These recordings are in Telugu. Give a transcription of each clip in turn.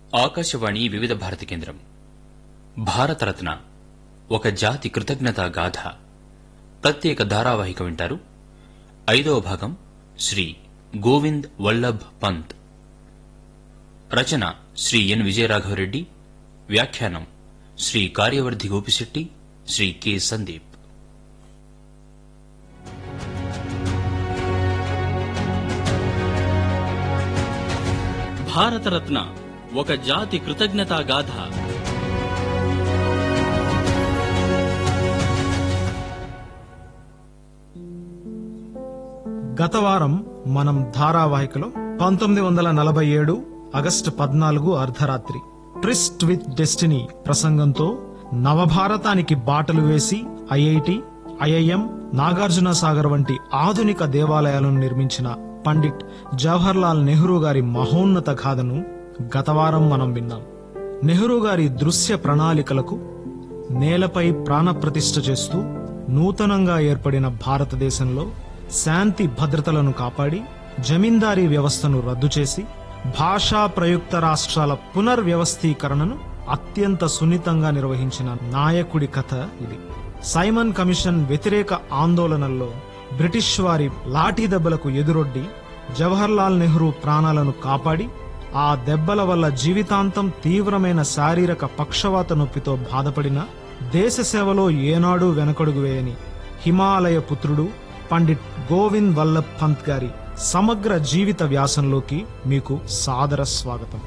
ఆకాశవాణి వివిధ భారతి కేంద్రం భారతరత్న ఒక జాతి కృతజ్ఞతా గాథ ప్రత్యేక ధారావాహిక వింటారు ఐదవ భాగం శ్రీ గోవింద్ వల్లభ్ పంత్ రచన శ్రీ ఎన్ విజయరాఘవరెడ్డి వ్యాఖ్యానం శ్రీ కార్యవర్ధి గోపిశెట్టి శ్రీ కె సందీప్ భారతరత్న ఒక జాతి కృతజ్ఞతా గాథ గత వారం మనం ధారావాహికలో పంతొమ్మిది వందల నలభై ఏడు ఆగస్టు పద్నాలుగు అర్ధరాత్రి ట్రిస్ట్ విత్ డెస్టినీ ప్రసంగంతో నవభారతానికి బాటలు వేసి ఐఐటి ఐఐఎం నాగార్జున సాగర్ వంటి ఆధునిక దేవాలయాలను నిర్మించిన పండిట్ జవహర్లాల్ నెహ్రూ గారి మహోన్నత గాథను గత వారం మనం విన్నాం నెహ్రూ గారి దృశ్య ప్రణాళికలకు నేలపై ప్రాణప్రతిష్ఠ చేస్తూ నూతనంగా ఏర్పడిన భారతదేశంలో శాంతి భద్రతలను కాపాడి జమీందారీ వ్యవస్థను రద్దు చేసి భాషా ప్రయుక్త రాష్ట్రాల పునర్వ్యవస్థీకరణను అత్యంత సున్నితంగా నిర్వహించిన నాయకుడి కథ ఇది సైమన్ కమిషన్ వ్యతిరేక ఆందోళనల్లో బ్రిటిష్ వారి లాఠీ దెబ్బలకు ఎదురొడ్డి జవహర్లాల్ నెహ్రూ ప్రాణాలను కాపాడి ఆ దెబ్బల వల్ల జీవితాంతం తీవ్రమైన శారీరక పక్షవాత నొప్పితో బాధపడిన దేశ సేవలో ఏనాడూ వెనకడుగు వేయని హిమాలయ పుత్రుడు పండిట్ గోవింద్ వల్లభ్ పంత్ గారి సమగ్ర జీవిత వ్యాసంలోకి మీకు సాదర స్వాగతం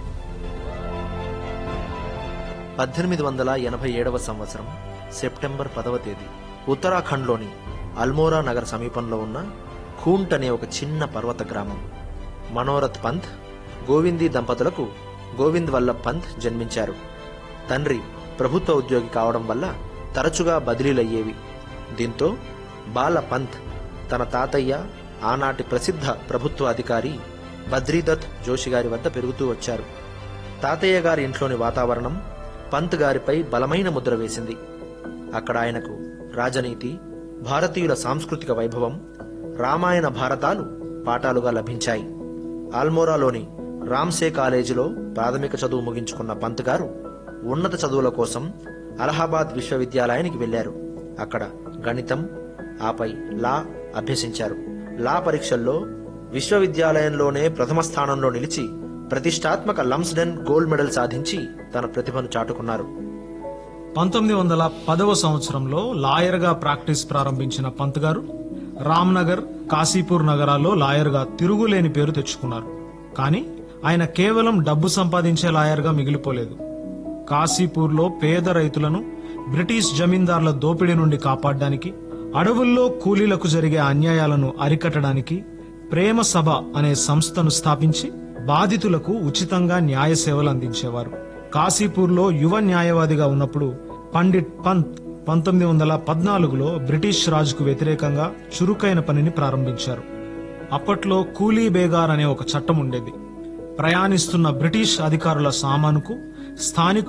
పద్దెనిమిది వందల ఎనభై ఏడవ సంవత్సరం సెప్టెంబర్ పదవ తేదీ ఉత్తరాఖండ్లోని అల్మోరా నగర సమీపంలో ఉన్న ఖూంట్ అనే ఒక చిన్న పర్వత గ్రామం మనోరథ్ పంత్ గోవిందీ దంపతులకు గోవింద్ వల్లభ్ పంత్ జన్మించారు తండ్రి ప్రభుత్వ ఉద్యోగి కావడం వల్ల తరచుగా బదిలీలయ్యేవి దీంతో బాల పంత్ తన తాతయ్య ఆనాటి ప్రసిద్ధ ప్రభుత్వ అధికారి బద్రీదత్ జోషి గారి వద్ద పెరుగుతూ వచ్చారు తాతయ్య గారి ఇంట్లోని వాతావరణం పంత్ గారిపై బలమైన ముద్ర వేసింది అక్కడ ఆయనకు రాజనీతి భారతీయుల సాంస్కృతిక వైభవం రామాయణ భారతాలు పాఠాలుగా లభించాయి ఆల్మోరాలోని రామ్సే కాలేజీలో ప్రాథమిక చదువు ముగించుకున్న పంత్ గారు ఉన్నత చదువుల కోసం అలహాబాద్ విశ్వవిద్యాలయానికి వెళ్లారు అక్కడ గణితం ఆపై లా అభ్యసించారు లా పరీక్షల్లో విశ్వవిద్యాలయంలోనే ప్రథమ స్థానంలో నిలిచి ప్రతిష్టాత్మక లంస్డెన్ గోల్డ్ మెడల్ సాధించి తన ప్రతిభను చాటుకున్నారు పంతొమ్మిది వందల పదవ సంవత్సరంలో లాయర్గా ప్రాక్టీస్ ప్రారంభించిన పంత్ గారు రామ్నగర్ కాశీపూర్ నగరాల్లో లాయర్గా తిరుగులేని పేరు తెచ్చుకున్నారు కానీ ఆయన కేవలం డబ్బు సంపాదించే లాయర్గా మిగిలిపోలేదు కాశీపూర్లో పేద రైతులను బ్రిటిష్ జమీందార్ల దోపిడీ నుండి కాపాడడానికి అడవుల్లో కూలీలకు జరిగే అన్యాయాలను అరికట్టడానికి ప్రేమ సభ అనే సంస్థను స్థాపించి బాధితులకు ఉచితంగా న్యాయ సేవలు అందించేవారు కాశీపూర్లో యువ న్యాయవాదిగా ఉన్నప్పుడు పండిట్ పంత్ పంతొమ్మిది వందల పద్నాలుగులో బ్రిటిష్ రాజుకు వ్యతిరేకంగా చురుకైన పనిని ప్రారంభించారు అప్పట్లో కూలీ బేగార్ అనే ఒక చట్టం ఉండేది ప్రయాణిస్తున్న బ్రిటిష్ అధికారుల సామానుకు స్థానికులు